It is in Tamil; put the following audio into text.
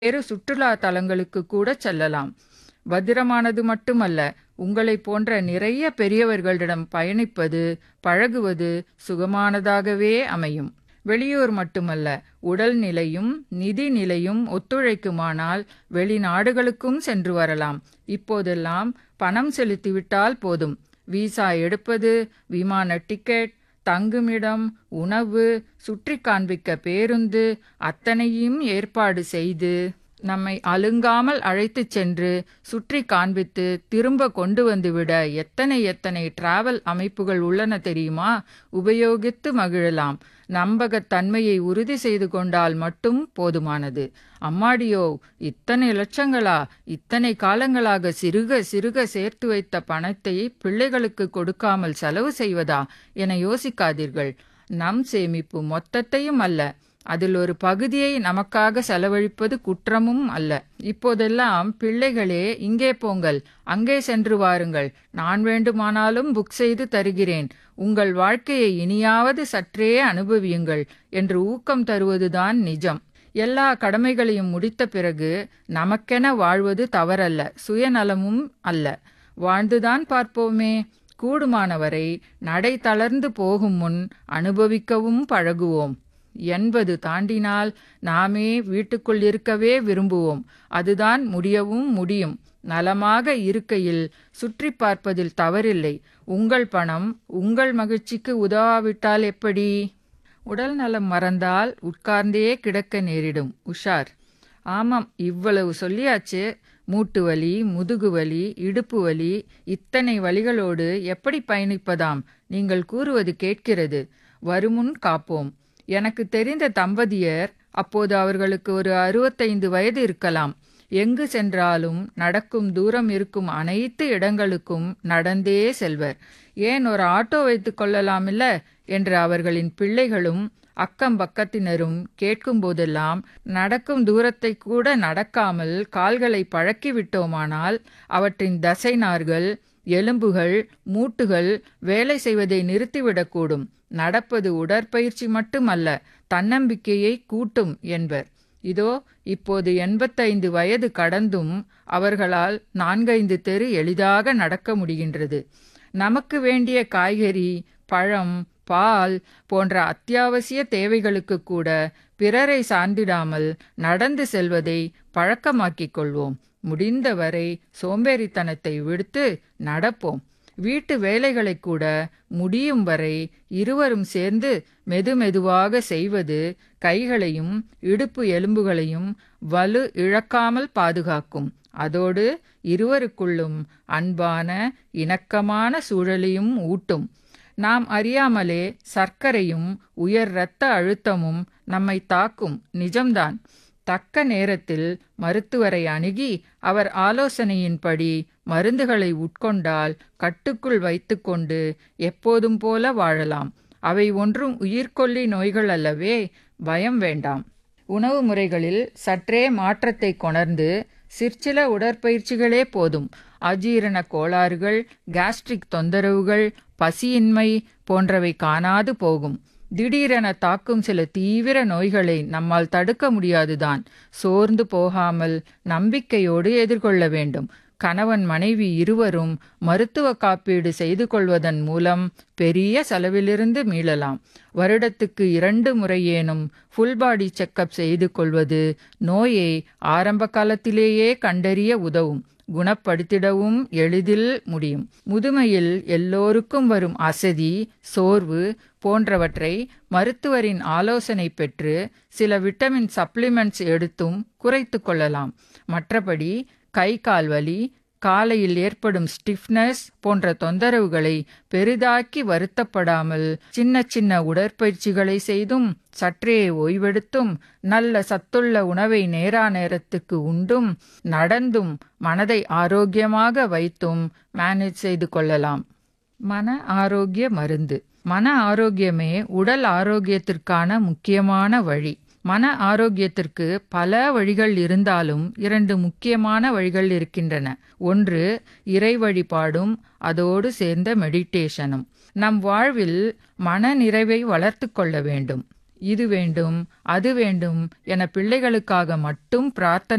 வேறு சுற்றுலா தலங்களுக்கு கூட செல்லலாம் பத்திரமானது மட்டுமல்ல உங்களைப் போன்ற நிறைய பெரியவர்களிடம் பயணிப்பது பழகுவது சுகமானதாகவே அமையும் வெளியூர் மட்டுமல்ல உடல் நிலையும் நிதி நிலையும் ஒத்துழைக்குமானால் வெளிநாடுகளுக்கும் சென்று வரலாம் இப்போதெல்லாம் பணம் செலுத்திவிட்டால் போதும் விசா எடுப்பது விமான டிக்கெட் தங்குமிடம் உணவு சுற்றி காண்பிக்க பேருந்து அத்தனையும் ஏற்பாடு செய்து நம்மை அலுங்காமல் அழைத்துச் சென்று சுற்றி காண்பித்து திரும்ப கொண்டு வந்துவிட எத்தனை எத்தனை டிராவல் அமைப்புகள் உள்ளன தெரியுமா உபயோகித்து மகிழலாம் நம்பகத்தன்மையை உறுதி செய்து கொண்டால் மட்டும் போதுமானது அம்மாடியோ இத்தனை லட்சங்களா இத்தனை காலங்களாக சிறுக சிறுக சேர்த்து வைத்த பணத்தை பிள்ளைகளுக்கு கொடுக்காமல் செலவு செய்வதா என யோசிக்காதீர்கள் நம் சேமிப்பு மொத்தத்தையும் அல்ல அதில் ஒரு பகுதியை நமக்காக செலவழிப்பது குற்றமும் அல்ல இப்போதெல்லாம் பிள்ளைகளே இங்கே போங்கள் அங்கே சென்று வாருங்கள் நான் வேண்டுமானாலும் புக் செய்து தருகிறேன் உங்கள் வாழ்க்கையை இனியாவது சற்றே அனுபவியுங்கள் என்று ஊக்கம் தருவதுதான் நிஜம் எல்லா கடமைகளையும் முடித்த பிறகு நமக்கென வாழ்வது தவறல்ல சுயநலமும் அல்ல வாழ்ந்துதான் பார்ப்போமே கூடுமானவரை நடை தளர்ந்து போகும் முன் அனுபவிக்கவும் பழகுவோம் எண்பது தாண்டினால் நாமே வீட்டுக்குள் இருக்கவே விரும்புவோம் அதுதான் முடியவும் முடியும் நலமாக இருக்கையில் சுற்றி பார்ப்பதில் தவறில்லை உங்கள் பணம் உங்கள் மகிழ்ச்சிக்கு உதவாவிட்டால் எப்படி உடல் நலம் மறந்தால் உட்கார்ந்தே கிடக்க நேரிடும் உஷார் ஆமாம் இவ்வளவு சொல்லியாச்சு மூட்டு வலி முதுகு வலி இடுப்பு வலி இத்தனை வலிகளோடு எப்படி பயணிப்பதாம் நீங்கள் கூறுவது கேட்கிறது வருமுன் காப்போம் எனக்கு தெரிந்த தம்பதியர் அப்போது அவர்களுக்கு ஒரு அறுபத்தைந்து வயது இருக்கலாம் எங்கு சென்றாலும் நடக்கும் தூரம் இருக்கும் அனைத்து இடங்களுக்கும் நடந்தே செல்வர் ஏன் ஒரு ஆட்டோ வைத்துக் கொள்ளலாமில்ல என்று அவர்களின் பிள்ளைகளும் அக்கம் பக்கத்தினரும் கேட்கும் போதெல்லாம் நடக்கும் தூரத்தை கூட நடக்காமல் கால்களை பழக்கிவிட்டோமானால் அவற்றின் தசைநார்கள் எலும்புகள் மூட்டுகள் வேலை செய்வதை நிறுத்திவிடக்கூடும் நடப்பது உடற்பயிற்சி மட்டுமல்ல தன்னம்பிக்கையை கூட்டும் என்பர் இதோ இப்போது எண்பத்தைந்து வயது கடந்தும் அவர்களால் நான்கைந்து தெரு எளிதாக நடக்க முடிகின்றது நமக்கு வேண்டிய காய்கறி பழம் பால் போன்ற அத்தியாவசிய தேவைகளுக்கு கூட பிறரை சார்ந்திடாமல் நடந்து செல்வதை பழக்கமாக்கிக் கொள்வோம் முடிந்தவரை சோம்பேறித்தனத்தை விடுத்து நடப்போம் வீட்டு வேலைகளை கூட முடியும் வரை இருவரும் சேர்ந்து மெதுமெதுவாக செய்வது கைகளையும் இடுப்பு எலும்புகளையும் வலு இழக்காமல் பாதுகாக்கும் அதோடு இருவருக்குள்ளும் அன்பான இணக்கமான சூழலையும் ஊட்டும் நாம் அறியாமலே சர்க்கரையும் உயர் இரத்த அழுத்தமும் நம்மை தாக்கும் நிஜம்தான் தக்க நேரத்தில் மருத்துவரை அணுகி அவர் ஆலோசனையின்படி மருந்துகளை உட்கொண்டால் கட்டுக்குள் வைத்துக்கொண்டு எப்போதும் போல வாழலாம் அவை ஒன்றும் உயிர்கொல்லி நோய்கள் அல்லவே பயம் வேண்டாம் உணவு முறைகளில் சற்றே மாற்றத்தை கொணர்ந்து சிற்சில உடற்பயிற்சிகளே போதும் அஜீரண கோளாறுகள் கேஸ்ட்ரிக் தொந்தரவுகள் பசியின்மை போன்றவை காணாது போகும் திடீரென தாக்கும் சில தீவிர நோய்களை நம்மால் தடுக்க முடியாதுதான் சோர்ந்து போகாமல் நம்பிக்கையோடு எதிர்கொள்ள வேண்டும் கணவன் மனைவி இருவரும் மருத்துவ காப்பீடு செய்து கொள்வதன் மூலம் பெரிய செலவிலிருந்து மீளலாம் வருடத்துக்கு இரண்டு முறையேனும் ஃபுல் பாடி செக்கப் செய்து கொள்வது நோயை ஆரம்ப காலத்திலேயே கண்டறிய உதவும் குணப்படுத்திடவும் எளிதில் முடியும் முதுமையில் எல்லோருக்கும் வரும் அசதி சோர்வு போன்றவற்றை மருத்துவரின் ஆலோசனை பெற்று சில விட்டமின் சப்ளிமெண்ட்ஸ் எடுத்தும் குறைத்து கொள்ளலாம் மற்றபடி கை கால் வலி காலையில் ஏற்படும் ஸ்டிஃப்னஸ் போன்ற தொந்தரவுகளை பெரிதாக்கி வருத்தப்படாமல் சின்ன சின்ன உடற்பயிற்சிகளை செய்தும் சற்றே ஓய்வெடுத்தும் நல்ல சத்துள்ள உணவை நேரா நேரத்துக்கு உண்டும் நடந்தும் மனதை ஆரோக்கியமாக வைத்தும் மேனேஜ் செய்து கொள்ளலாம் மன ஆரோக்கிய மருந்து மன ஆரோக்கியமே உடல் ஆரோக்கியத்திற்கான முக்கியமான வழி மன ஆரோக்கியத்திற்கு பல வழிகள் இருந்தாலும் இரண்டு முக்கியமான வழிகள் இருக்கின்றன ஒன்று இறை வழிபாடும் அதோடு சேர்ந்த மெடிடேஷனும் நம் வாழ்வில் மன நிறைவை வளர்த்து கொள்ள வேண்டும் இது வேண்டும் அது வேண்டும் என பிள்ளைகளுக்காக மட்டும் பிரார்த்தனை